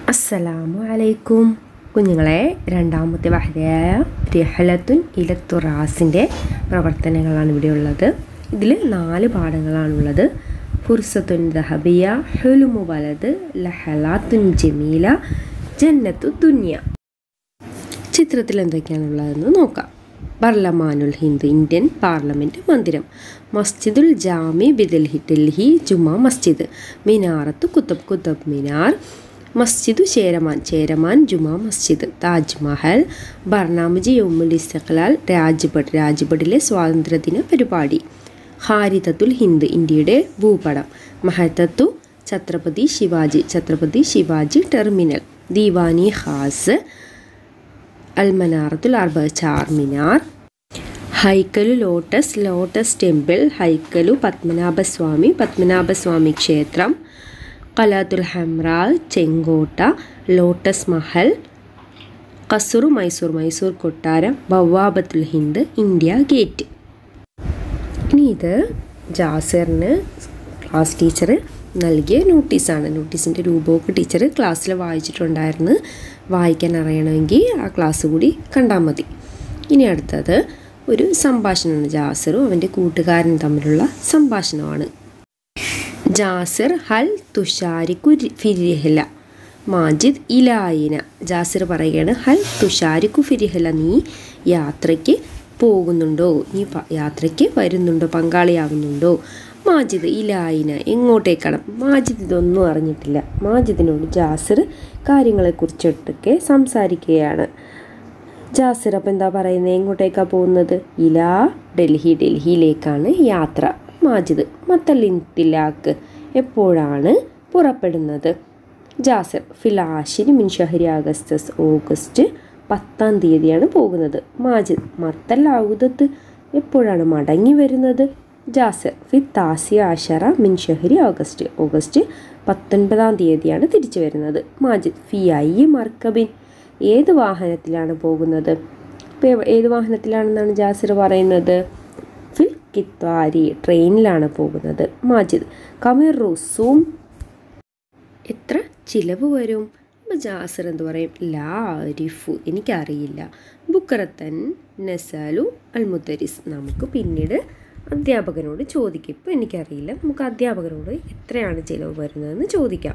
അസ്സലാമു അലൈക്കും കുഞ്ഞുങ്ങളെ രണ്ടാമത്തെ വഹദയായ രഹലത്തുൻ ഇലത്തുറാസിൻ്റെ പ്രവർത്തനങ്ങളാണ് ഇവിടെ ഉള്ളത് ഇതിൽ നാല് പാഠങ്ങളാണുള്ളത് ഫുർസത്തുൻ ദഹബിയ ഹുലുമു വലത് ലഹലാത്തുൻ ജമീല ജന്നത്തു ദുനിയ ചിത്രത്തിൽ എന്തൊക്കെയാണുള്ളതെന്ന് നോക്കാം ബർലമാനുൽ ഹിന്ദ് ഇന്ത്യൻ പാർലമെൻറ്റ് മന്ദിരം മസ്ജിദുൽ ജാമി ബിദൽഹി ഡൽഹി ജുമാ മസ്ജിദ് മിനാറത്ത് കുത്തബ് കുത്തബ് മിനാർ മസ്ജിദു ചേരമാൻ ചേരമാൻ ജുമാ മസ്ജിദ് താജ്മഹൽ ബർണാമജി യൗമുൽ ഇസ്തഖ്ലാൽ രാജ്പട്ട് രാജ്പട്ടിലെ സ്വാതന്ത്ര്യദിന പരിപാടി ഹാരിതത്തുൽ ഹിന്ദ് ഇന്ത്യയുടെ ഭൂപടം മഹത്തത്തു ഛത്രപതി ശിവാജി ഛത്രപതി ശിവാജി ടെർമിനൽ ദീവാനി ഖാസ് അൽമനാറത്തുൽ അർബ ചാർമിനാർ ഹൈക്കലു ലോട്ടസ് ലോട്ടസ് ടെമ്പിൾ ഹൈക്കലു പത്മനാഭസ്വാമി പത്മനാഭസ്വാമി ക്ഷേത്രം കലാത്തുൽ ഹംറാൽ ചെങ്കോട്ട ലോട്ടസ് മഹൽ കസുറു മൈസൂർ മൈസൂർ കൊട്ടാരം ബവാബത്തുൽ ഹിന്ദ് ഇന്ത്യ ഗേറ്റ് ഇനി ഇത് ജാസിറിന് ക്ലാസ് ടീച്ചർ നൽകിയ നോട്ടീസാണ് നോട്ടീസിൻ്റെ രൂപമൊക്കെ ടീച്ചർ ക്ലാസ്സിൽ വായിച്ചിട്ടുണ്ടായിരുന്നു വായിക്കാൻ അറിയണമെങ്കിൽ ആ ക്ലാസ് കൂടി കണ്ടാൽ മതി ഇനി അടുത്തത് ഒരു സംഭാഷണമാണ് ജാസിറും അവൻ്റെ കൂട്ടുകാരനും തമ്മിലുള്ള സംഭാഷണമാണ് ജാസിർ ഹൽ തുഷാരിക്കു ഫിരിഹല മാജിദ് ഇലായിന ജാസിർ പറയുകയാണ് ഹൽ തുഷാരിക്കു ഫിരിഹല നീ യാത്രയ്ക്ക് പോകുന്നുണ്ടോ നീ യാത്രയ്ക്ക് വരുന്നുണ്ടോ പങ്കാളിയാവുന്നുണ്ടോ മാജിദ് ഇലായിന എങ്ങോട്ടേക്കാണ് മാജിദ് ഇതൊന്നും അറിഞ്ഞിട്ടില്ല മാജിദിനോട് ജാസിർ കാര്യങ്ങളെക്കുറിച്ചിട്ടൊക്കെ സംസാരിക്കുകയാണ് ജാസിർ അപ്പം എന്താ പറയുന്നത് എങ്ങോട്ടേക്കാണ് പോകുന്നത് ഇലാ ഡൽഹി ഡൽഹിയിലേക്കാണ് യാത്ര മാജിദ് മത്തലിന്തിലാക്ക് എപ്പോഴാണ് പുറപ്പെടുന്നത് ജാസിർ ഫിലാഷിന് മിൻ ഷഹരി ആഗസ്റ്റസ് ഓഗസ്റ്റ് പത്താം തീയതിയാണ് പോകുന്നത് മാജിദ് മത്തൽ ഔദത്ത് എപ്പോഴാണ് മടങ്ങി വരുന്നത് ജാസിർ ഫി താസി ആഷറ മിൻ ഷഹരി ഓഗസ്റ്റ് ഓഗസ്റ്റ് പത്തൊൻപതാം തീയതിയാണ് തിരിച്ചു വരുന്നത് മാജിദ് ഫി ഐ മർക്കബിൻ ഏത് വാഹനത്തിലാണ് പോകുന്നത് ഇപ്പോൾ ഏത് വാഹനത്തിലാണെന്നാണ് ജാസിർ പറയുന്നത് ഫിൽ കിത്വാരി ട്രെയിനിലാണ് പോകുന്നത് മാജിദ് കമിർ റുസൂം എത്ര ചിലവ് വരും അപ്പോൾ ജാസിർ എന്ത് പറയും ലാ അരിഫു എനിക്കറിയില്ല ബുക്കറത്തൻ നസാലു അൽമുത്തരിസ് നമുക്ക് പിന്നീട് അധ്യാപകനോട് ചോദിക്കും ഇപ്പോൾ എനിക്കറിയില്ല നമുക്ക് അധ്യാപകനോട് എത്രയാണ് ചിലവ് വരുന്നതെന്ന് ചോദിക്കാം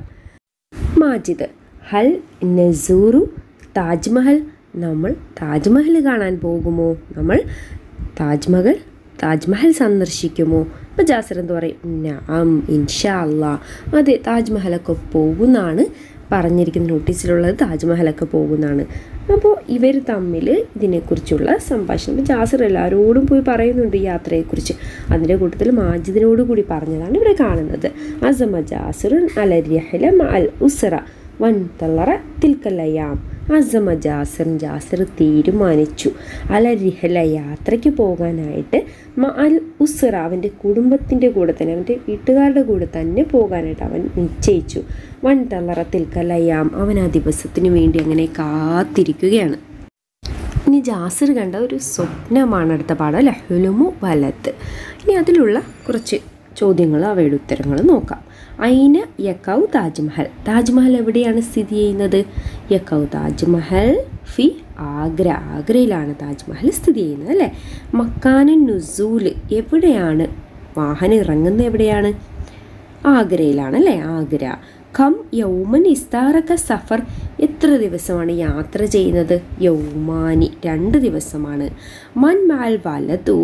മാജിദ് ഹൽ നസൂറു താജ്മഹൽ നമ്മൾ താജ്മഹൽ കാണാൻ പോകുമോ നമ്മൾ താജ്മഹൽ താജ്മഹൽ സന്ദർശിക്കുമോ അപ്പോൾ ജാസിർ എന്ത് പറയും നാം ഇൻഷാ അല്ലാ അതെ താജ്മഹലൊക്കെ പോകുന്നതാണ് പറഞ്ഞിരിക്കുന്ന നോട്ടീസിലുള്ളത് താജ്മഹലൊക്കെ പോകുന്നതാണ് അപ്പോൾ ഇവർ തമ്മിൽ ഇതിനെക്കുറിച്ചുള്ള സംഭാഷണം ഇപ്പോൾ ജാസിർ എല്ലാവരോടും പോയി പറയുന്നുണ്ട് ഈ യാത്രയെക്കുറിച്ച് അതിൻ്റെ കൂട്ടത്തിൽ മാജിദിനോട് കൂടി പറഞ്ഞതാണ് ഇവിടെ കാണുന്നത് അസമ ജാസിർ അലര്യഹല അൽ ഉസറ വൻ തളറ തിൽക്കല്ലയാം അസമ ജാസിർ ജാസിർ തീരുമാനിച്ചു അലരിഹല യാത്രയ്ക്ക് പോകാനായിട്ട് മ അൽ ഉസ്റ അവൻ്റെ കുടുംബത്തിൻ്റെ കൂടെ തന്നെ അവൻ്റെ വീട്ടുകാരുടെ കൂടെ തന്നെ പോകാനായിട്ട് അവൻ നിശ്ചയിച്ചു വൻ തളറ തിൽക്കല്ലയാം അവൻ ആ ദിവസത്തിന് വേണ്ടി അങ്ങനെ കാത്തിരിക്കുകയാണ് ഇനി ജാസിർ കണ്ട ഒരു സ്വപ്നമാണ് അടുത്ത പാഠം ലഹുലുമു വലത്ത് ഇനി അതിലുള്ള കുറച്ച് ചോദ്യങ്ങൾ അവയുടെ ഉത്തരങ്ങൾ നോക്കാം അയിന യക്കൗ താജ്മഹൽ താജ്മഹൽ എവിടെയാണ് സ്ഥിതി ചെയ്യുന്നത് യക്കൗ താജ്മഹൽ ഫി ആഗ്ര ആഗ്രയിലാണ് താജ്മഹൽ സ്ഥിതി ചെയ്യുന്നത് അല്ലേ മക്കാനൻ നുസൂല് എവിടെയാണ് വാഹനം ഇറങ്ങുന്നത് എവിടെയാണ് ആഗ്രയിലാണ് അല്ലേ ആഗ്ര ഖം യൗമൻ ഇസ്താറക്ക സഫർ എത്ര ദിവസമാണ് യാത്ര ചെയ്യുന്നത് യൗമാനി രണ്ട് ദിവസമാണ് മൻ മാൽ വലതു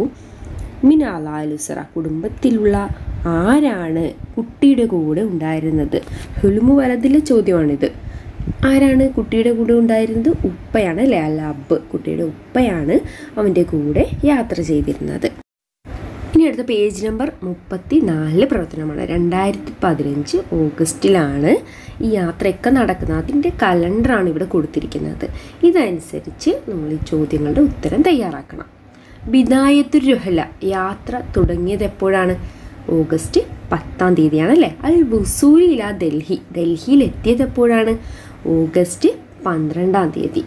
മിനാലാലുസറ കുടുംബത്തിലുള്ള ആരാണ് കുട്ടിയുടെ കൂടെ ഉണ്ടായിരുന്നത് ഹുലുമു വലതിലെ ചോദ്യമാണിത് ആരാണ് കുട്ടിയുടെ കൂടെ ഉണ്ടായിരുന്നത് ഉപ്പയാണ് അല്ലേ അല്ല അബ്ബ് കുട്ടിയുടെ ഉപ്പയാണ് അവൻ്റെ കൂടെ യാത്ര ചെയ്തിരുന്നത് ഇനി അടുത്ത പേജ് നമ്പർ മുപ്പത്തി നാല് പ്രവർത്തനമാണ് രണ്ടായിരത്തി പതിനഞ്ച് ഓഗസ്റ്റിലാണ് ഈ യാത്രയൊക്കെ നടക്കുന്നത് അതിൻ്റെ കലണ്ടറാണ് ഇവിടെ കൊടുത്തിരിക്കുന്നത് ഇതനുസരിച്ച് നമ്മൾ ഈ ചോദ്യങ്ങളുടെ ഉത്തരം തയ്യാറാക്കണം ബിദായത്തുർ രുഹല യാത്ര തുടങ്ങിയത് എപ്പോഴാണ് ഓഗസ്റ്റ് പത്താം തീയതിയാണ് അല്ലേ അൽ വുസൂലില ഡൽഹി ഡൽഹിയിൽ എത്തിയത് എപ്പോഴാണ് ഓഗസ്റ്റ് പന്ത്രണ്ടാം തീയതി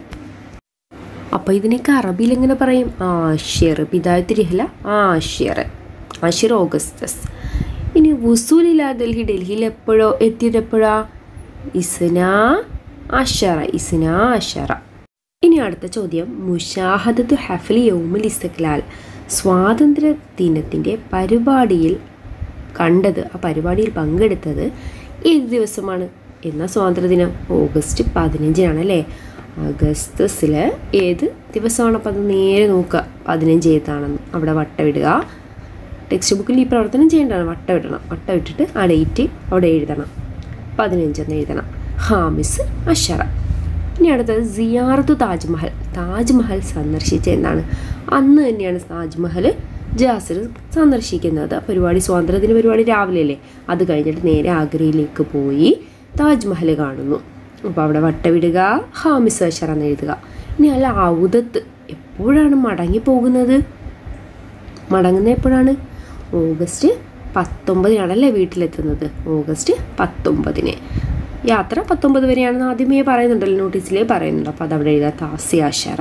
അപ്പോൾ ഇതിനൊക്കെ അറബിയിൽ എങ്ങനെ പറയും ആഷിർ ബിദായത്ത് രഹല ആഷിർ ആഷിർ ഓഗസ്റ്റസ് ഇനി വുസൂലില ഡൽഹി ഡൽഹിയിൽ എപ്പോഴോ എത്തിയത് എപ്പോഴാ ഇസ്ന അഷറ ഇസ്ന അഷറ ഇനി അടുത്ത ചോദ്യം മുഷാഹദത്ത് ഹഫലി യൗമുൽ ഇസ്തക്ലാൽ സ്വാതന്ത്ര്യ ദിനത്തിൻ്റെ പരിപാടിയിൽ കണ്ടത് ആ പരിപാടിയിൽ പങ്കെടുത്തത് ഏത് ദിവസമാണ് എന്നാ സ്വാതന്ത്ര്യദിനം ഓഗസ്റ്റ് പതിനഞ്ചിനാണ് അല്ലേ അഗസ്തസിൽ ഏത് ദിവസമാണ് അപ്പോൾ അത് നേരെ നോക്കുക പതിനഞ്ച് ഏതാണെന്ന് അവിടെ വട്ടമിടുക ടെക്സ്റ്റ് ബുക്കിൽ ഈ പ്രവർത്തനം ചെയ്യേണ്ടതാണ് വട്ടമിടണം വട്ടമിട്ടിട്ട് ആ ഡേറ്റ് അവിടെ എഴുതണം പതിനഞ്ചെന്ന് എഴുതണം ഹാമിസ് അഷറ ഇനി അടുത്തത് സിയാറത്തു താജ്മഹൽ താജ്മഹൽ സന്ദർശിച്ച എന്താണ് അന്ന് തന്നെയാണ് താജ്മഹൽ ജാസിർ സന്ദർശിക്കുന്നത് പരിപാടി സ്വാതന്ത്ര്യദിന പരിപാടി രാവിലെ അല്ലേ അത് കഴിഞ്ഞിട്ട് നേരെ ആഗ്രയിലേക്ക് പോയി താജ്മഹൽ കാണുന്നു അപ്പോൾ അവിടെ വട്ടവിടുക ഹാമിസ് അഷറ എന്ന് എഴുതുക ഇനി അല്ല ഔദത്ത് എപ്പോഴാണ് മടങ്ങി പോകുന്നത് മടങ്ങുന്നത് എപ്പോഴാണ് ഓഗസ്റ്റ് പത്തൊമ്പതിനാണല്ലേ വീട്ടിലെത്തുന്നത് ഓഗസ്റ്റ് പത്തൊമ്പതിന് യാത്ര പത്തൊമ്പത് വരെയാണെന്ന് ആദ്യമേ പറയുന്നുണ്ടല്ലോ നോട്ടീസിലേ പറയുന്നുണ്ട് അപ്പോൾ അതവിടെ എഴുതാം താസ്യാശറ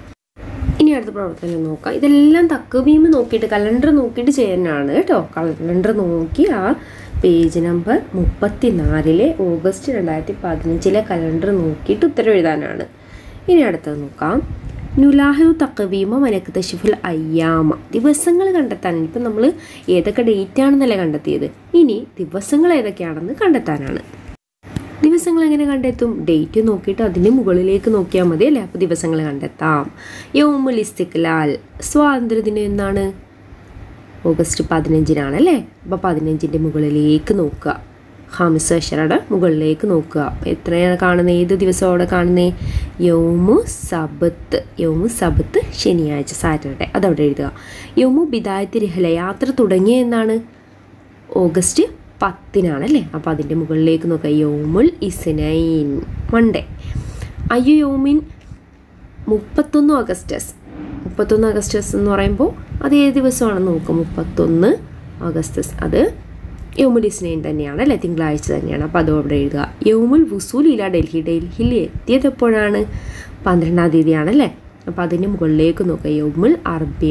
ഇനി അടുത്ത പ്രവർത്തനം നോക്കാം ഇതെല്ലാം തക്കവീം നോക്കിയിട്ട് കലണ്ടർ നോക്കിയിട്ട് ചെയ്യാനാണ് കേട്ടോ കലണ്ടർ നോക്കി ആ പേജ് നമ്പർ മുപ്പത്തി നാലിലെ ഓഗസ്റ്റ് രണ്ടായിരത്തി പതിനഞ്ചിലെ കലണ്ടർ നോക്കിയിട്ട് ഉത്തരം എഴുതാനാണ് ഇനി അടുത്തത് നോക്കാം നുലാഹു തക്കവീമ മനക്ക് തഷിഫുൽ അയ്യാമ ദിവസങ്ങൾ കണ്ടെത്താനാണ് ഇപ്പം നമ്മൾ ഏതൊക്കെ ഡേറ്റ് ആണെന്നല്ലേ കണ്ടെത്തിയത് ഇനി ദിവസങ്ങൾ ഏതൊക്കെയാണെന്ന് കണ്ടെത്താനാണ് ദിവസങ്ങൾ എങ്ങനെ കണ്ടെത്തും ഡേറ്റ് നോക്കിയിട്ട് അതിന് മുകളിലേക്ക് നോക്കിയാൽ മതി അല്ലേ അപ്പോൾ ദിവസങ്ങൾ കണ്ടെത്താം യൗമുൽ ഇസ്തിക്ലാൽ സ്വാതന്ത്ര്യദിനം എന്നാണ് ഓഗസ്റ്റ് പതിനഞ്ചിനാണ് അല്ലേ അപ്പോൾ പതിനഞ്ചിൻ്റെ മുകളിലേക്ക് നോക്കുക ഹാമിസ് അഷറയുടെ മുകളിലേക്ക് നോക്കുക അപ്പോൾ എത്രയാണ് കാണുന്നത് ഏത് ദിവസം അവിടെ കാണുന്നത് യൗമു സബത്ത് യൗമു സബത്ത് ശനിയാഴ്ച സാറ്റർഡേ അതവിടെ എഴുതുക യൗമു ബിദായത്ത് രഹല യാത്ര തുടങ്ങിയ എന്നാണ് ഓഗസ്റ്റ് പത്തിനാണ് അല്ലേ അപ്പോൾ അതിൻ്റെ മുകളിലേക്ക് നോക്കുക യോമുൽ ഇസ്നൈൻ മൺഡേ അയ്യോ യോമിൻ മുപ്പത്തൊന്ന് ഓഗസ്റ്റസ് മുപ്പത്തൊന്ന് ഓഗസ്റ്റസ് എന്ന് പറയുമ്പോൾ അത് ഏത് ദിവസമാണെന്ന് നോക്കുക മുപ്പത്തൊന്ന് ഓഗസ്റ്റസ് അത് യൗമുൽ ഇസ്നൈൻ തന്നെയാണ് അല്ലേ തിങ്കളാഴ്ച തന്നെയാണ് അപ്പോൾ അതും അവിടെ എഴുതുക യൗമുൽ വുസൂൽ ഇല ഡൽഹി ഡൽഹിയിൽ എത്തിയത് എപ്പോഴാണ് പന്ത്രണ്ടാം തീയതിയാണ് അല്ലേ അപ്പോൾ അതിൻ്റെ മുകളിലേക്ക് നോക്കുക യൗമുൽ അർബിയ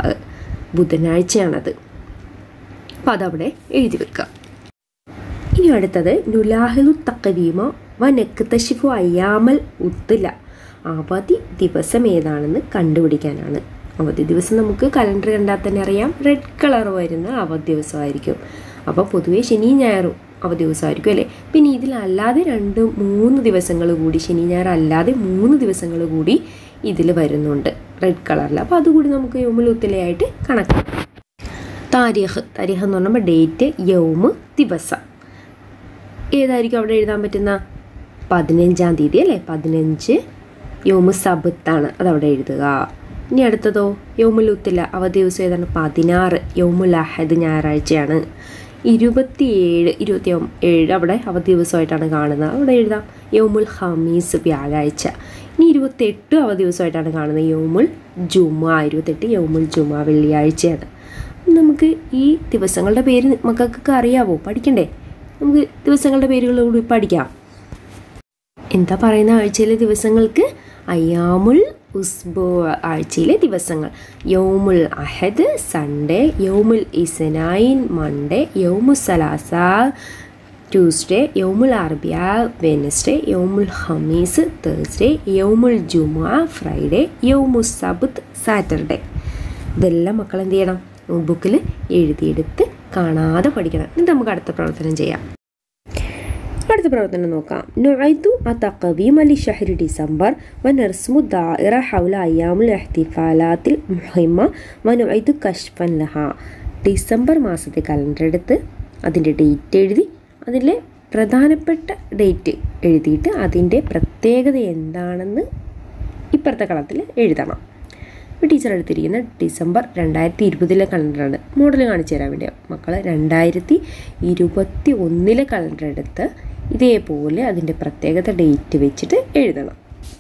ബുധനാഴ്ചയാണത് അപ്പോൾ അതവിടെ എഴുതി വെക്കുക ഇനി അടുത്തത് നുലാഹിലു തക്കവീമ വ നെക്തഷിഫു അയ്യാമൽ ഉത്തില്ല അവധി ദിവസം ഏതാണെന്ന് കണ്ടുപിടിക്കാനാണ് അവധി ദിവസം നമുക്ക് കലണ്ടർ കണ്ടാൽ തന്നെ അറിയാം റെഡ് കളർ വരുന്ന അവധി ദിവസമായിരിക്കും അപ്പോൾ പൊതുവേ ശനി ഞായറും അവധി ദിവസമായിരിക്കും അല്ലേ പിന്നെ ഇതിലല്ലാതെ രണ്ട് മൂന്ന് ദിവസങ്ങൾ കൂടി ശനി ഞായർ അല്ലാതെ മൂന്ന് ദിവസങ്ങൾ കൂടി ഇതിൽ വരുന്നുണ്ട് റെഡ് കളറിൽ അപ്പോൾ അതുകൂടി നമുക്ക് യോമുൽ ഉത്തലയായിട്ട് കണക്കാക്കാം താരീഖ് താരീഖ് എന്ന് പറയുമ്പോൾ ഡേറ്റ് യൗമ് ദിവസം ഏതായിരിക്കും അവിടെ എഴുതാൻ പറ്റുന്ന പതിനഞ്ചാം തീയതി അല്ലേ പതിനഞ്ച് യോമു സബത്താണ് അതവിടെ എഴുതുക ഇനി അടുത്തതോ യോമുൽ ഉത്തില അവധി ദിവസം ഏതാണ് പതിനാറ് യോമുൽ അഹദ് ഞായറാഴ്ചയാണ് ഇരുപത്തിയേഴ് ഇരുപത്തി ഏഴ് അവിടെ അവധി ദിവസമായിട്ടാണ് കാണുന്നത് അവിടെ എഴുതാം യോമുൽ ഹമീസ് വ്യാഴാഴ്ച ഇനി ഇരുപത്തെട്ട് അവധി ദിവസമായിട്ടാണ് കാണുന്നത് യോമുൽ ജുമ ഇരുപത്തെട്ട് യോമുൽ ജുമ വെള്ളിയാഴ്ചയാണ് നമുക്ക് ഈ ദിവസങ്ങളുടെ പേര് മക്കൾക്കൊക്കെ അറിയാവോ പഠിക്കണ്ടേ നമുക്ക് ദിവസങ്ങളുടെ പേരുകൾ കൂടി പഠിക്കാം എന്താ പറയുന്ന ആഴ്ചയിലെ ദിവസങ്ങൾക്ക് അയ്യാമുൽ ഉസ്ബോ ആഴ്ചയിലെ ദിവസങ്ങൾ യൗമുൽ അഹദ് സൺഡേ യൗമുൽ ഇസനൈൻ മൺഡേ യൗമു സലാസ ട്യൂസ്ഡേ യൗമുൽ അറബിയ വെനസ്ഡേ യൗമുൽ ഹമീസ് തേഴ്സ്ഡേ യൗമുൽ ജുമ ഫ്രൈഡേ യൗമു സബത്ത് സാറ്റർഡേ ഇതെല്ലാം മക്കൾ എന്ത് ചെയ്യണം നോട്ട്ബുക്കിൽ എഴുതിയെടുത്ത് കാണാതെ പഠിക്കണം ഇത് നമുക്ക് അടുത്ത പ്രവർത്തനം ചെയ്യാം അടുത്ത പ്രവർത്തനം നോക്കാം നുഐദു അത്തഖവീം അലി ഷഹരി ഡിസംബർ വ നർസ്മു ദാഇറ ഹൗല അയ്യാമുൽ എഹ്തിഫാലാത്തിൽ മുഹിമ്മ വ നുഐദു കഷ്ഫൻ ലഹ ഡിസംബർ മാസത്തെ കലണ്ടർ എടുത്ത് അതിൻ്റെ ഡേറ്റ് എഴുതി അതിലെ പ്രധാനപ്പെട്ട ഡേറ്റ് എഴുതിയിട്ട് അതിൻ്റെ പ്രത്യേകത എന്താണെന്ന് ഇപ്പുറത്തെ കളത്തിൽ എഴുതണം ഇപ്പോൾ ടീച്ചർ എടുത്തിരിക്കുന്ന ഡിസംബർ രണ്ടായിരത്തി ഇരുപതിലെ കലണ്ടറാണ് മോഡൽ കാണിച്ചു തരാൻ വേണ്ടി മക്കൾ രണ്ടായിരത്തി ഇരുപത്തി ഒന്നിലെ കലണ്ടർ എടുത്ത് ഇതേപോലെ അതിൻ്റെ പ്രത്യേകത ഡേറ്റ് വെച്ചിട്ട് എഴുതണം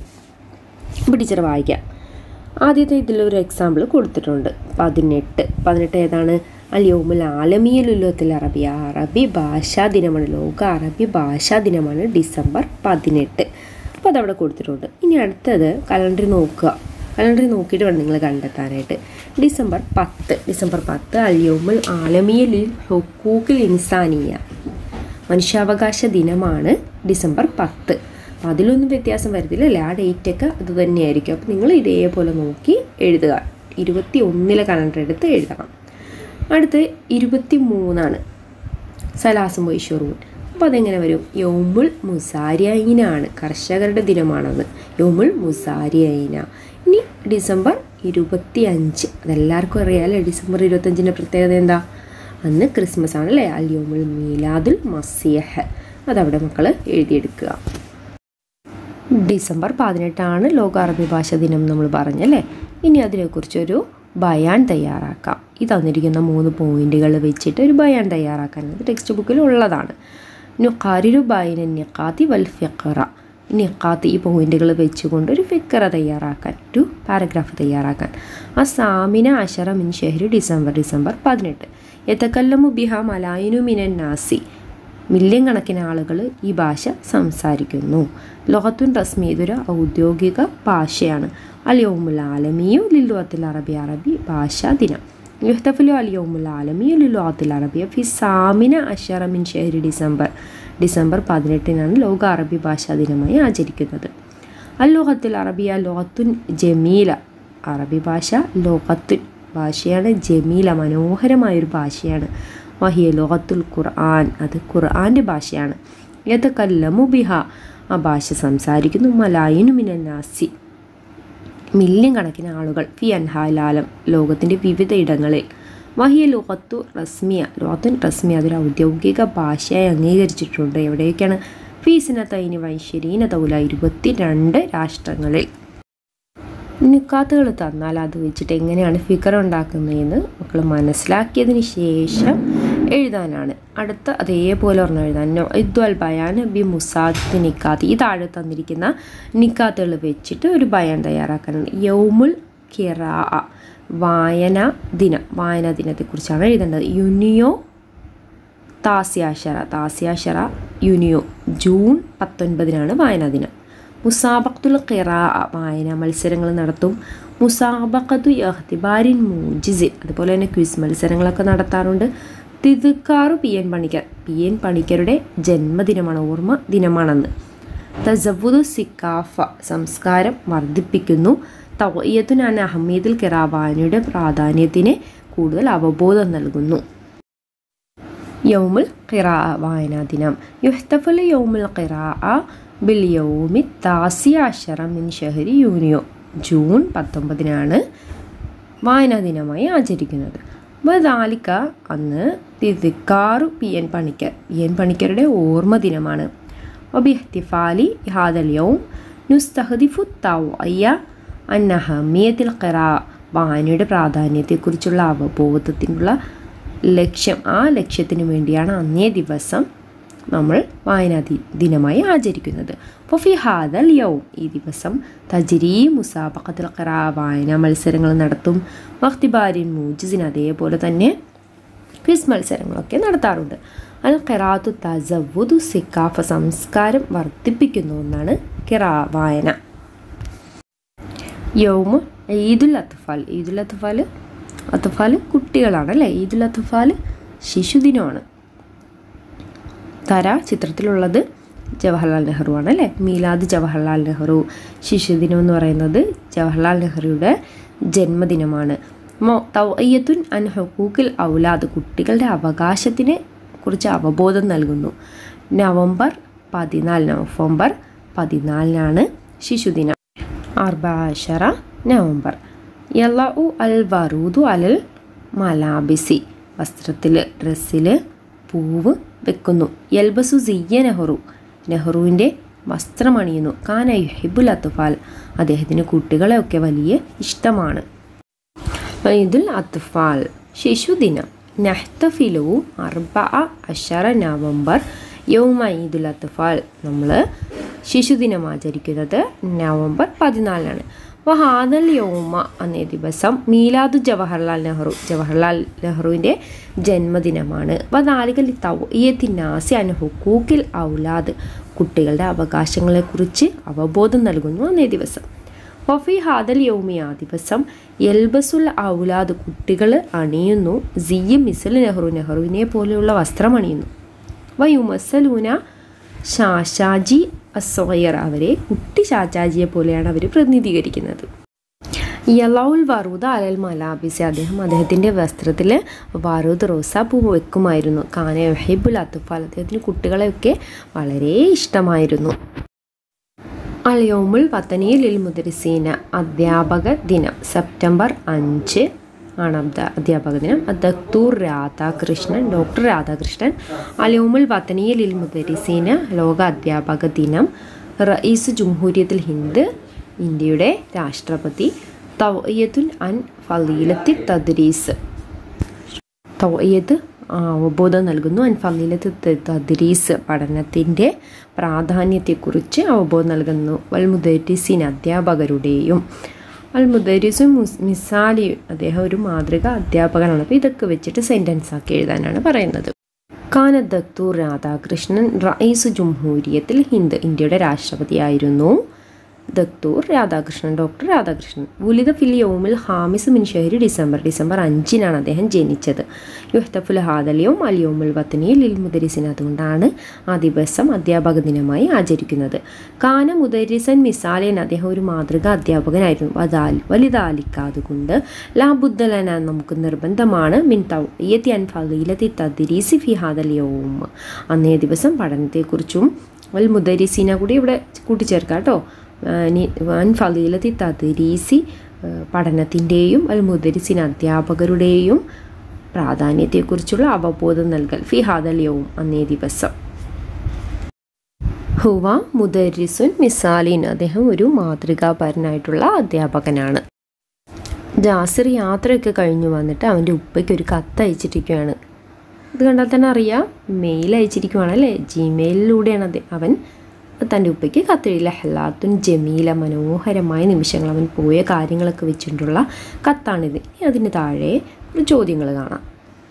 ഇപ്പോൾ ടീച്ചർ വായിക്കാം ആദ്യത്തെ ഇതിലൊരു എക്സാമ്പിൾ കൊടുത്തിട്ടുണ്ട് പതിനെട്ട് പതിനെട്ട് ഏതാണ് അല്യോമുൽ ആലമിയലുല്ലത്തിൽ അറബി അറബി ഭാഷാ ദിനമാണ് ലോക അറബി ഭാഷാ ദിനമാണ് ഡിസംബർ പതിനെട്ട് അപ്പോൾ അതവിടെ കൊടുത്തിട്ടുണ്ട് ഇനി അടുത്തത് കലണ്ടർ നോക്കുക കലണ്ടർ നോക്കിയിട്ട് വേണം നിങ്ങൾ കണ്ടെത്താനായിട്ട് ഡിസംബർ പത്ത് ഡിസംബർ പത്ത് അല്യോമുൽ ആലമിയലിൽ ഹുക്കൂക്കിൽ ഇൻസാനിയ മനുഷ്യാവകാശ ദിനമാണ് ഡിസംബർ പത്ത് അപ്പോൾ അതിലൊന്നും വ്യത്യാസം വരത്തില്ല അല്ലേ ആ ഡേറ്റൊക്കെ അത് തന്നെയായിരിക്കും അപ്പോൾ നിങ്ങൾ ഇതേപോലെ നോക്കി എഴുതുക ഇരുപത്തി ഒന്നിലെ കലണ്ടർ എടുത്ത് എഴുതണം അടുത്ത് ഇരുപത്തി മൂന്നാണ് സലാസും വൈഷൂറും അപ്പോൾ അതെങ്ങനെ വരും യൗമുൽ മുസാരിയൈനാണ് കർഷകരുടെ ദിനമാണത് യൗമുൽ മുസാരിയൈന ഇനി ഡിസംബർ ഇരുപത്തി അഞ്ച് അതെല്ലാവർക്കും അറിയാമല്ലേ ഡിസംബർ ഇരുപത്തഞ്ചിൻ്റെ പ്രത്യേകത എന്താ അന്ന് ക്രിസ്മസ് ആണല്ലേ അൽ യൗമുൽ മീലാദുൽ മസിയഹ് അതവിടെ മക്കൾ എഴുതിയെടുക്കുക ഡിസംബർ പതിനെട്ടാണ് ലോക അറബി ഭാഷ ദിനം നമ്മൾ പറഞ്ഞല്ലേ ഇനി അതിനെക്കുറിച്ചൊരു ബയാൻ തയ്യാറാക്കാം ഈ തന്നിരിക്കുന്ന മൂന്ന് പോയിന്റുകൾ വെച്ചിട്ട് ഒരു ബയാൻ തയ്യാറാക്കാൻ അത് ടെക്സ്റ്റ് ബുക്കിൽ ഉള്ളതാണ് നുഖാരിരു ബൈന നിഖാത്തി വൽ ഫിഖറ നിഖാത്ത് ഈ പോയിന്റുകൾ വെച്ചുകൊണ്ട് ഒരു ഫിക്കറ തയ്യാറാക്കാൻ ഒരു പാരഗ്രാഫ് തയ്യാറാക്കാൻ ആ സാമിന അഷറ മിൻ ഷെഹ്രി ഡിസംബർ ഡിസംബർ പതിനെട്ട് എത്തക്കല്ലമു ബിഹ മലായിനു മിനൻ നാസി മില്യൺ കണക്കിന് ആളുകൾ ഈ ഭാഷ സംസാരിക്കുന്നു ലോകത്തുൻ റസ്മി ഇതൊരു ഔദ്യോഗിക ഭാഷയാണ് അലിയോമുൽ ആലമിയു ലില്ലുഅത്തിൽ അറബി അറബി ഭാഷാ ദിനം യുഹ്തഫലു അലിയോമുൽ ആലമിയു ലില്ലുഅത്തിൽ അറബിയ ഫി സാമിന അഷറ മിൻ ഷെഹരി ഡിസംബർ ഡിസംബർ പതിനെട്ടിനാണ് ലോക അറബി ഭാഷാ ദിനമായി ആചരിക്കുന്നത് അൽ ലോകത്തിൽ അറബിയ ലോകത്തുൻ ജമീല അറബി ഭാഷ ലോകത്തുൻ ഭാഷയാണ് ജമീല മനോഹരമായൊരു ഭാഷയാണ് വഹിയ ലോകത്തുൽ ഖുർആൻ അത് ഖുർആൻ്റെ ഭാഷയാണ് യതകല്ലമു ബിഹ ആ ഭാഷ സംസാരിക്കുന്നു മലായിനു മിനൻ നാസി മില്യൺ കണക്കിന് ആളുകൾ ഫി അൻഹാലാലം ലോകത്തിൻ്റെ വിവിധ ഇടങ്ങളിൽ വഹിയ ലോകത്തു റസ്മിയ ലോകത്തുൻ റസ്മിയ അതൊരു ഔദ്യോഗിക ഭാഷയായി അംഗീകരിച്ചിട്ടുണ്ട് എവിടെയൊക്കെയാണ് ഫീസിന തൈനി വൈശ്വരീന തൗല ഇരുപത്തി രണ്ട് രാഷ്ട്രങ്ങളിൽ നിക്കാത്തുകൾ തന്നാൽ അത് വെച്ചിട്ട് എങ്ങനെയാണ് ഫിഗർ ഉണ്ടാക്കുന്നതെന്ന് മക്കൾ മനസ്സിലാക്കിയതിന് ശേഷം എഴുതാനാണ് അടുത്ത അതേപോലെ ഒരെണ്ണം എഴുതാൻ ഇദ്വൽ ബയാൻ ബി മുസാദ് നിക്കാത്ത് ഈ താഴെ തന്നിരിക്കുന്ന നിക്കാത്തുകൾ വെച്ചിട്ട് ഒരു ബയാൻ തയ്യാറാക്കാനാണ് യൗമുൽ കിറാ വായന ദിനം വായനാ ദിനത്തെക്കുറിച്ചാണ് എഴുതേണ്ടത് യുനിയോ താസ്യാശറ താസ്യാശറ യുനിയോ ജൂൺ പത്തൊൻപതിനാണ് വായനാ ദിനം മുസാബഖത്തുൽ ഖിറാ വായന മത്സരങ്ങൾ നടത്തും മുസാബഖത്തു യഹ്തിബാരിൻ മൂജിസിൻ അതുപോലെ തന്നെ ക്വിസ് മത്സരങ്ങളൊക്കെ നടത്താറുണ്ട് തിതുക്കാറു P N Panicker P N പണിക്കരുടെ ജന്മദിനമാണ് ഓർമ്മ ദിനമാണെന്ന് തസവുദു സിക്കാഫ സംസ്കാരം വർദ്ധിപ്പിക്കുന്നു തവയ്യത്തുനാൻ അഹമ്മീദുൽ ഖിറാ വായനയുടെ പ്രാധാന്യത്തിന് കൂടുതൽ അവബോധം നൽകുന്നു യൗമുൽ ഖിറാ വായനാ ദിനം യുഹ്തഫൽ യൗമുൽ ഖിറാ ബിൽ യൗമി താസിയ അഷറ മിൻ ഷഹരി യൂനിയോ ജൂൺ പത്തൊമ്പതിനാണ് വായനാ ദിനമായി ആചരിക്കുന്നത് വദാലിക്ക അന്ന് തിക്കാറു P N Panicker P N പണിക്കരുടെ ഓർമ്മ ദിനമാണ് ഒബിഹ്തിഫാലി ഹാദൽ യൗം നുസ്തഹദിഫു തവയ്യ അന്നഹമിയത്തിൽ ഖിറാ വായനയുടെ പ്രാധാന്യത്തെക്കുറിച്ചുള്ള അവബോധത്തിനുള്ള ലക്ഷ്യം ആ ലക്ഷ്യത്തിന് വേണ്ടിയാണ് അന്നേ ദിവസം നമ്മൾ വായനാ ദി ദിനമായി ആചരിക്കുന്നത് അപ്പോൾ ഫി ഹാദൽ യൗം ഈ ദിവസം തജ്രീ മുസാബഖത്തുൽ ഖിറാ വായനാ മത്സരങ്ങൾ നടത്തും വഖ്തിബാരിൻ മൂജിസിന് അതേപോലെ തന്നെ ക്വിസ് മത്സരങ്ങളൊക്കെ നടത്താറുണ്ട് അൽ ഖിറാത്തു തസവുദു സിക്കാഫ സംസ്കാരം വർദ്ധിപ്പിക്കുന്ന ഒന്നാണ് ഖിറാ വായന യൗമ് ഈദുൽ അത്ഫാൽ ഈദുൽ അത്ഫാൽ അത്ഫാൽ കുട്ടികളാണ് അല്ലേ ഈദുൽ അത്ഫാൽ ശിശുദിനമാണ് തര ചിത്രത്തിലുള്ളത് ജവഹർലാൽ നെഹ്റു ആണ് അല്ലേ മീലാദ് ജവഹർലാൽ നെഹ്റു ശിശുദിനം എന്ന് പറയുന്നത് ജവഹർലാൽ നെഹ്റുയുടെ ജന്മദിനമാണ് മോ തൗയ്യത്തുൻ അൻ ഹുക്കൂക്കിൽ ഔലാദ് കുട്ടികളുടെ അവകാശത്തിനെ കുറിച്ച് അവബോധം നൽകുന്നു നവംബർ പതിനാല് നവംബർ പതിനാലിനാണ് ശിശുദിനം അർബാഷറ നവംബർ യലഉ അൽ വറൂദു അലൽ മലാബിസി വസ്ത്രത്തിൽ ഡ്രസ്സിൽ പൂവ് വെക്കുന്നു യൽബസു സിയ്യ നെഹ്റു നെഹ്റുവിൻ്റെ വസ്ത്രമണിയുന്നു കാന യുഹിബുൽ അത്തുഫാൽ അദ്ദേഹത്തിന് കുട്ടികളെയൊക്കെ വലിയ ഇഷ്ടമാണ് ഈദുൽ അത്ഫാൽ ശിശുദിനം നഹ്തഫിലു അർബ അഷറ നവംബർ യൗമ ഈദുൽ അത്ഫാൽ നമ്മൾ ശിശുദിനം ആചരിക്കുന്നത് നവംബർ പതിനാലിനാണ് അപ്പോൾ ഹാദൽ യൗമ അന്നേ ദിവസം മീലാദു ജവഹർലാൽ നെഹ്റു ജവഹർലാൽ നെഹ്റുവിൻ്റെ ജന്മദിനമാണ് വദാലികൽ തൗയത്തിനാസി അൻ ഹുക്കൂക്കിൽ ഔലാദ് കുട്ടികളുടെ അവകാശങ്ങളെക്കുറിച്ച് അവബോധം നൽകുന്നു അന്നേ ദിവസം വഫി ഹാദൽ യൗമി ആ ദിവസം എൽബസുൽ ഔലാദ് കുട്ടികൾ അണിയുന്നു സിയ മിസൽ നെഹ്റു നെഹ്റുവിനെ പോലെയുള്ള വസ്ത്രം അണിയുന്നു വയുമസലൂന ഷാഷാജി അസോയർ അവരെ കുട്ടി ഷാജാജിയെ പോലെയാണ് അവർ പ്രതിനിധീകരിക്കുന്നത് യലൗൽ വറൂദ അലൽ മലാബിസ് അദ്ദേഹം അദ്ദേഹത്തിൻ്റെ വസ്ത്രത്തിൽ വറൂദ് റോസാപ്പൂ വെക്കുമായിരുന്നു കാന യഹിബുൽ അത്തുഫാൽ അദ്ദേഹത്തിന് കുട്ടികളെയൊക്കെ വളരെ ഇഷ്ടമായിരുന്നു അലയോമുൽ വത്തനിയിൽ ഇൽ മുദരിസീന അധ്യാപക ദിനം സെപ്റ്റംബർ അഞ്ച് ആണ് അബ്ദ- അധ്യാപക ദിനം ദക്തൂർ രാധാകൃഷ്ണൻ ഡോക്ടർ രാധാകൃഷ്ണൻ അലയോമുൽ വത്തനിയിൽ ഇൽ മുദരിസീന ലോക അധ്യാപക ദിനം റഈസ് ജുംഹൂരിയത്തിൽ ഹിന്ദ് ഇന്ത്യയുടെ രാഷ്ട്രപതി തവയത്തുൻ അൻ ഫലീലത്തി തദ്രീസ് തൗയത്ത് അവബോധം നൽകുന്നു അൻ ഫലീലത്ത് ത- തദ്രീസ് പഠനത്തിൻ്റെ പ്രാധാന്യത്തെക്കുറിച്ച് അവബോധം നൽകുന്നു വൽ മുദരിസിൻ അധ്യാപകരുടെയും അൽ മുദരിസും മുസ് മിസാലി അദ്ദേഹം ഒരു മാതൃക അധ്യാപകനാണ് അപ്പോൾ ഇതൊക്കെ വെച്ചിട്ട് സെൻറ്റൻസ് ആക്കി എഴുതാനാണ് പറയുന്നത് കാന ദക്തൂർ രാധാകൃഷ്ണൻ റഈസ് ജുംഹൂരിയത്തിൽ ഹിന്ദ് ഇന്ത്യയുടെ രാഷ്ട്രപതിയായിരുന്നു ദക്തൂർ രാധാകൃഷ്ണൻ ഡോക്ടർ രാധാകൃഷ്ണൻ ഉലിത ഫിൽ യോമിൽ ഹാമിസ് മിൻ ഷഹരി ഡിസംബർ ഡിസംബർ അഞ്ചിനാണ് അദ്ദേഹം ജനിച്ചത് യുഹ്തഫുൽ ഹാദലിയും അലിയോമുൽ വത്തനി ലിൽ മുദരിസിൻ അതുകൊണ്ടാണ് ആ ദിവസം അധ്യാപക ദിനമായി ആചരിക്കുന്നത് കാന മുദരിസൻ മിസാലിയൻ അദ്ദേഹം ഒരു മാതൃക അധ്യാപകനായിരുന്നു വദാൽ വലുതാലിക്ക അതുകൊണ്ട് ലാബുദ്ദലന നമുക്ക് നിർബന്ധമാണ് മിൻ തൗയത്തി അൻ ഫലീലത്തി തദ്രീസി ഫി ഹാദലിയോം അന്നേ ദിവസം പഠനത്തെക്കുറിച്ചും വൽ മുദരിസീന കൂടി ഇവിടെ കൂട്ടിച്ചേർക്കാം കേട്ടോ വൻ ഫലീലത്തി തദ്രീസി പഠനത്തിൻ്റെയും അൽ മുദരിസിൻ അധ്യാപകരുടെയും പ്രാധാന്യത്തെക്കുറിച്ചുള്ള അവബോധം നൽകൽ ഫി ഹാദലിയവും അന്നേ ദിവസം ഹുവ മുദരിസുൻ മിസാലിൻ അദ്ദേഹം ഒരു മാതൃകാപരനായിട്ടുള്ള അധ്യാപകനാണ് ജാസിർ യാത്രയൊക്കെ കഴിഞ്ഞു വന്നിട്ട് അവൻ്റെ ഉപ്പയ്ക്ക് ഒരു കത്ത് അയച്ചിരിക്കുകയാണ് ഇത് കണ്ടാൽ തന്നെ അറിയാം മെയിൽ അയച്ചിരിക്കുവാണല്ലേ ജിമെയിലിലൂടെയാണ് അത് അവൻ തൻ്റെ ഉപ്പയ്ക്ക് കത്തെഴുതി ലഹ്ലാത്തുൻ ജമീല മനോഹരമായ നിമിഷങ്ങൾ അവൻ പോയ കാര്യങ്ങളൊക്കെ വെച്ചിട്ടുള്ള കത്താണിത് ഇനി അതിന് താഴെ ഒരു ചോദ്യങ്ങൾ കാണാം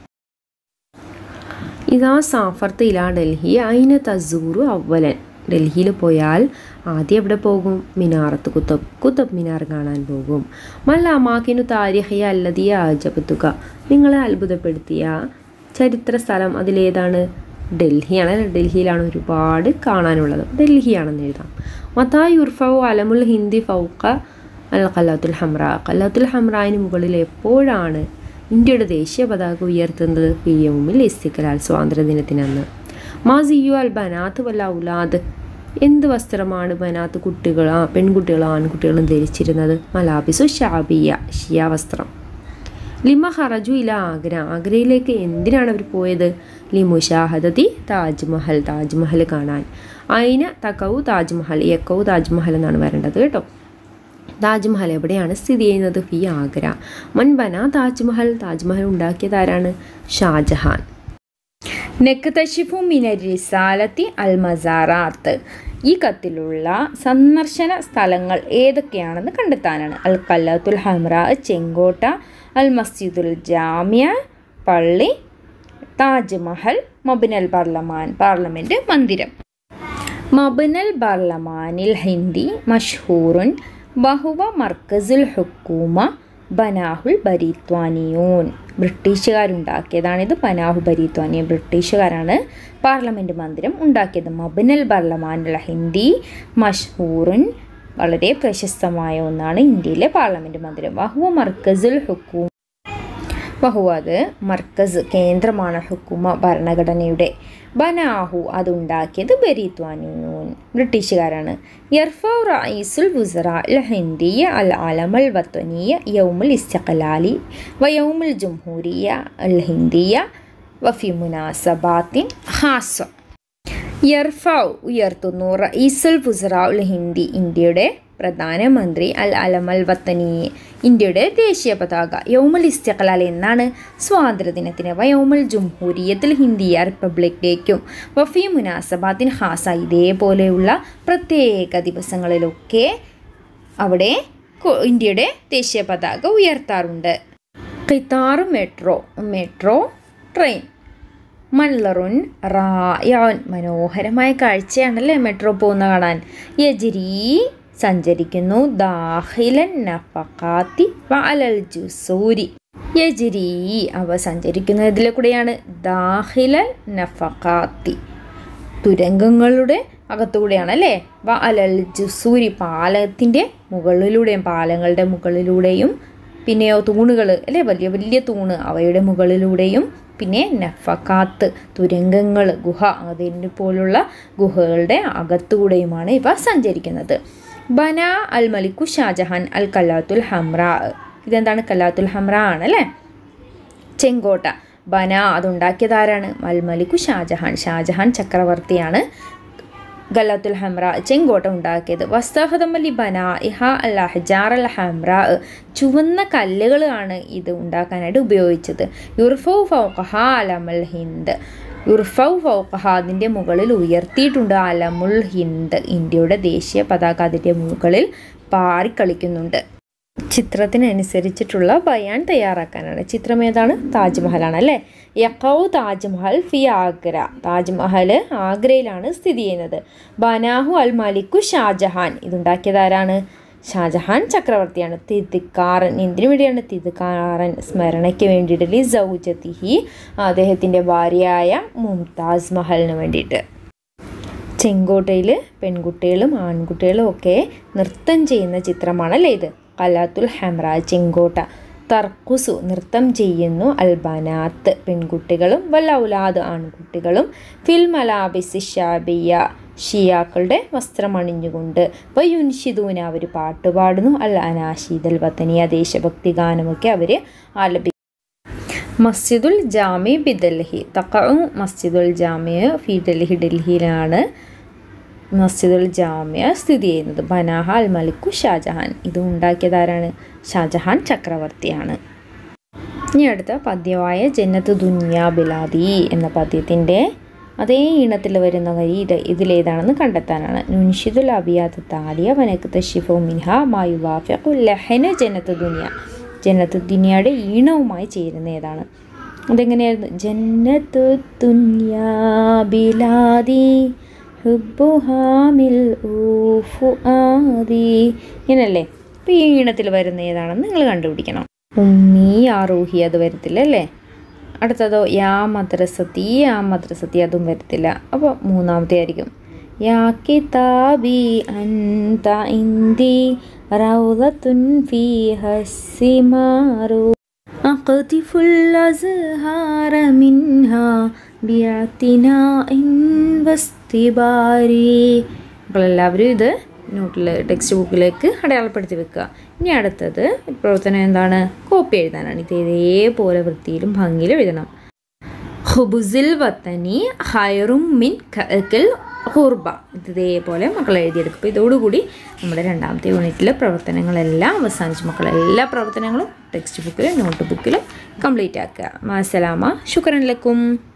ഇതാ സാഫർത്ത് ഇലാ ഡൽഹി അയിന തസൂറു അവലൻ ഡൽഹിയിൽ പോയാൽ ആദ്യം എവിടെ പോകും മിനാറത്ത് കുത്തബ് കുത്തബ് മിനാർ കാണാൻ പോകും മല്ല അമാക്കിനു താരിഹയ അല്ലതിയ ആജപത്തുക നിങ്ങളെ അത്ഭുതപ്പെടുത്തിയ ചരിത്ര സ്ഥലം അതിലേതാണ് ഡൽഹിയാണ് ഡൽഹിയിലാണ് ഒരുപാട് കാണാനുള്ളത് ഡൽഹിയാണെന്ന് എഴുതാം മതായ് ഉർഫു അലമുൽ ഹിന്ദി ഫൗക്ക അൽ കല്ലാത്തുൽ ഹംറ കല്ലാത്തുൽ ഹംറായിന് മുകളിൽ എപ്പോഴാണ് ഇന്ത്യയുടെ ദേശീയ പതാക ഉയർത്തുന്നത് പി എമ്മിൽ ഇസ്തിക്കലാൽ സ്വാതന്ത്ര്യദിനത്തിനന്ന് മാസിയു അൽ ബനാത്ത് വല്ല ഔലാദ് എന്ത് വസ്ത്രമാണ് ബനാത്ത് കുട്ടികൾ ആ പെൺകുട്ടികളും ആൺകുട്ടികളും ധരിച്ചിരുന്നത് മലാബിസു ഷാബിയ ഷിയ വസ്ത്രം ലിമ ഹറജു ഇല ആഗ്ര ആഗ്രയിലേക്ക് എന്തിനാണ് അവർ പോയത് ലിമുഷാഹദതി താജ്മഹൽ താജ്മഹൽ കാണാൻ അയിന തക്കവു താജ്മഹൽ യക്കവു താജ്മഹൽ എന്നാണ് വരേണ്ടത് കേട്ടോ താജ്മഹൽ എവിടെയാണ് സ്ഥിതി ചെയ്യുന്നത് ഫി ആഗ്ര മൻബന താജ്മഹൽ താജ്മഹൽ ഉണ്ടാക്കിയത് ആരാണ് ഷാജഹാൻ നെക്തഷിഫു മിനർ റിസാലത്തി അൽ മസാറാത്ത് ഈ കത്തിലുള്ള സന്ദർശന സ്ഥലങ്ങൾ ഏതൊക്കെയാണെന്ന് കണ്ടെത്താനാണ് അൽ കല്ലാത്തുൽ ഹംറ ചെങ്കോട്ട അൽ മസ്ജിദുൽ ജാമ്യ പള്ളി താജ്മഹൽ മൊബിനൽ പാർലമാൻ പാർലമെൻറ്റ് മന്ദിരം മബനൽ ബാർലമാനിൽ ഹിന്ദി മഷ്ഹൂറുൻ ബഹുവ മർക്കസുൽ ഹുക്കൂമ ബനാഹുൽ ബരീത്വാനിയൂൻ ബ്രിട്ടീഷുകാരുണ്ടാക്കിയതാണിത് ബനാഹു ബരീത്വാനിയൻ ബ്രിട്ടീഷുകാരാണ് പാർലമെൻറ്റ് മന്ദിരം ഉണ്ടാക്കിയത് മബനൽ ബാർലമാനിൽ ഹിന്ദി മഷ്ഹൂറുൻ വളരെ പ്രശസ്തമായ ഒന്നാണ് ഇന്ത്യയിലെ പാർലമെൻറ്റ് മന്ദിരം ബഹുവ മർക്കസുൽ ഹുക്കൂമ ബഹു അത് മർക്കസ് കേന്ദ്രമാണ് ഹുക്കുമ ഭരണഘടനയുടെ ബനാഹു അതുണ്ടാക്കിയത് ബരീത്വാനൂൻ ബ്രിട്ടീഷുകാരാണ് യർഫൗ റഈസുൽ വുസറ അൽ ഹിന്ദിയ അൽ അലമൽ വത്വനീയ യൗമുൽ ഇസ്തഖലാലി വയൗമുൽ ജംഹൂരിയ അൽ ഹിന്ദിയ വഫി മുനാസബാത്തിൻ ഹാസ യർഫൗ ഉയർത്തുന്നു റഈസുൽ വുസറ ഉൽ ഹിന്ദി ഇന്ത്യയുടെ പ്രധാനമന്ത്രി അൽ അലമൽ വത്തനി ഇന്ത്യയുടെ ദേശീയ പതാക യൗമുൽ ഇസ്തഖലാൽ എന്നാണ് സ്വാതന്ത്ര്യദിനത്തിന് വയൗമുൽ ജംഹൂരിയത്തിൽ ഹിന്ദിയ റിപ്പബ്ലിക് ഡേക്കും വഫി മുനാസബാത്തിൻ ഹാസ ഇതേപോലെയുള്ള പ്രത്യേക ദിവസങ്ങളിലൊക്കെ അവിടെ കൊ- ഇന്ത്യയുടെ ദേശീയ പതാക ഉയർത്താറുണ്ട് ഖിത്താർ മെട്രോ മെട്രോ ട്രെയിൻ മൺലറുൻ റായോൻ മനോഹരമായ കാഴ്ചയാണല്ലേ മെട്രോ പോകുന്ന കാണാൻ യജിരി സഞ്ചരിക്കുന്നു ദാഹിലൻ നഫക്കാത്തി വഅലൽ ജുസൂരി യജിരി അവ സഞ്ചരിക്കുന്നത് ഇതിലെ കൂടെയാണ് ദാഹിലൻ നഫക്കാത്തി തുരങ്കങ്ങളുടെ അകത്തുകൂടെയാണ് അല്ലേ വ അലൽ ജുസൂരി പാലത്തിൻ്റെ മുകളിലൂടെയും പാലങ്ങളുടെ മുകളിലൂടെയും പിന്നെയോ തൂണുകൾ അല്ലേ വലിയ വലിയ തൂണ് അവയുടെ മുകളിലൂടെയും പിന്നെ നഫക്കാത്ത് തുരങ്കങ്ങൾ ഗുഹ അതിൻ്റെ പോലുള്ള ഗുഹകളുടെ അകത്തുകൂടെയുമാണ് ഇവ സഞ്ചരിക്കുന്നത് ബന അൽ മലിക്കു ഷാജഹാൻ അൽ കലാത്തുൽ ഹംറ ഇതെന്താണ് കലാത്തുൽ ഹംറ ആണല്ലേ ചെങ്കോട്ട ബന അതുണ്ടാക്കിയതാരാണ് അൽ മലിക്കു ഷാജഹാൻ ഷാജഹാൻ ചക്രവർത്തിയാണ് ഗലാത്തുൽ ഹംറ ചെങ്കോട്ട ഉണ്ടാക്കിയത് വസ്തഹദമലി ബന ഇഹ അൽ അഹ്ജാർ അൽ ഹംറ ചുവന്ന കല്ലുകളാണ് ഇത് ഉണ്ടാക്കാനായിട്ട് ഉപയോഗിച്ചത് യുർഫൗ ഫൗഖഹ അലമൽ ഹിന്ദ് യുർഫൗ ഫൗഖഹ അതിൻ്റെ മുകളിൽ ഉയർത്തിയിട്ടുണ്ട് അലമുൽ ഹിന്ദ് ഇന്ത്യയുടെ ദേശീയ പതാക അതിൻ്റെ മുകളിൽ പാറിക്കളിക്കുന്നുണ്ട് ചിത്രത്തിനനുസരിച്ചിട്ടുള്ള ബയാൻ തയ്യാറാക്കാനാണ് ചിത്രം ഏതാണ് താജ്മഹലാണ് അല്ലേ യക്കൗ താജ്മഹൽ ഫി ആഗ്ര താജ്മഹൽ ആഗ്രയിലാണ് സ്ഥിതി ചെയ്യുന്നത് ബനാഹു അൽ മലിക്കു ഷാജഹാൻ ഇതുണ്ടാക്കിയത് ആരാണ് ഷാജഹാൻ ചക്രവർത്തിയാണ് തിദിക്കാറൻ എന്തിനു വേണ്ടിയാണ് തിദിക്കാറൻ സ്മരണയ്ക്ക് വേണ്ടിയിട്ട് ലി സൗജത്തിഹി അദ്ദേഹത്തിൻ്റെ ഭാര്യയായ മുംതാസ് മഹലിന് വേണ്ടിയിട്ട് ചെങ്കോട്ടയിൽ പെൺകുട്ടികളും ആൺകുട്ടികളും ഒക്കെ നൃത്തം ചെയ്യുന്ന ചിത്രമാണല്ലേ ഇത് കലാത്തുൽ ഹംറ ചെങ്കോട്ട തർക്കുസു നൃത്തം ചെയ്യുന്നു അൽബനാത്ത് പെൺകുട്ടികളും വല്ലൗലാദ് ആൺകുട്ടികളും ഫിൽ മലാബിസ് ഷാബിയ ഷിയാക്കളുടെ വസ്ത്രം അണിഞ്ഞുകൊണ്ട് വയുൻഷിദൂന അവർ പാട്ടുപാടുന്നു അൽ അനാഷീദൽ വത്തനിയ ദേശഭക്തി ഗാനമൊക്കെ അവർ ആലപി മസ്ജിദുൽ ജാമി ബി ഡൽഹി തക്കഉ മസ്ജിദുൽ ജാമിയ ഫി ഡൽഹി ഡൽഹിയിലാണ് മസ്ജിദുൽ ജാമിയ സ്ഥിതി ചെയ്യുന്നത് ബനാഹ അൽ മലിക്കു ഷാജഹാൻ ഇത് ഉണ്ടാക്കിയത് ആരാണ് ഷാജഹാൻ ചക്രവർത്തിയാണ് ഇനി അടുത്ത പദ്യമായ ജന്നത്ത് ദുനിയ ബിലാദി എന്ന പദ്യത്തിൻ്റെ അതേ ഈണത്തിൽ വരുന്ന വരി ഇത് ഇതിലേതാണെന്ന് കണ്ടെത്താനാണ് നുൻഷിദുൽ അബിയാത്ത് താലിയ വനക്ക് തഷിഫു മിൻഹ മായുവാഫു ലഹന ജന്നത്ത് ദുനിയ ജന്നത്ത് ദുനിയയുടെ ഈണവുമായി ചേരുന്ന ഏതാണ് അതെങ്ങനെയായിരുന്നു ജന്നത്തു ദുനിയ ബിലാദി ഹുബുഹാമിൽ ഊഫുആദി ഇങ്ങനല്ലേ അപ്പോൾ ഈ ഈണത്തിൽ വരുന്ന ഏതാണെന്ന് നിങ്ങൾ കണ്ടുപിടിക്കണം ഉമ്മി ആറൂഹി അത് വരത്തില്ല അല്ലേ അടുത്തതോ യാ മദ്രസത്തി യാ മദ്രസത്തി അതും വരത്തില്ല അപ്പോൾ മൂന്നാമത്തെ ആയിരിക്കും യാ കിതാബി അൻത ഇന്ദി റൗദത്തുൻ ഫീ ഹസ്സിമാറു أقطف الأزهار منها باعتناء واستبار എല്ലാവരും ഇത് നോട്ടിൽ ടെക്സ്റ്റ് ബുക്കിലേക്ക് അടയാളപ്പെടുത്തി വെക്കുക ഇനി അടുത്തത് പ്രവർത്തനം എന്താണ് കോപ്പി എഴുതാനാണ് ഇത് ഇതേപോലെ വൃത്തിയിലും ഭംഗിയിലും എഴുതണം ഹുബുസിൽ വത്തനി ഹയറും മിൻ കൽ ഹുർബ ഇത് ഇതേപോലെ മക്കൾ എഴുതിയെടുക്കും അപ്പോൾ ഇതോടുകൂടി നമ്മുടെ രണ്ടാമത്തെ യൂണിറ്റിലെ പ്രവർത്തനങ്ങളെല്ലാം അവസാനിച്ചു മക്കൾ എല്ലാ പ്രവർത്തനങ്ങളും ടെക്സ്റ്റ് ബുക്കിലും നോട്ട് ബുക്കിലും കംപ്ലീറ്റ് ആക്കുക മാസലാമ ശുക്രൻ ലക്കും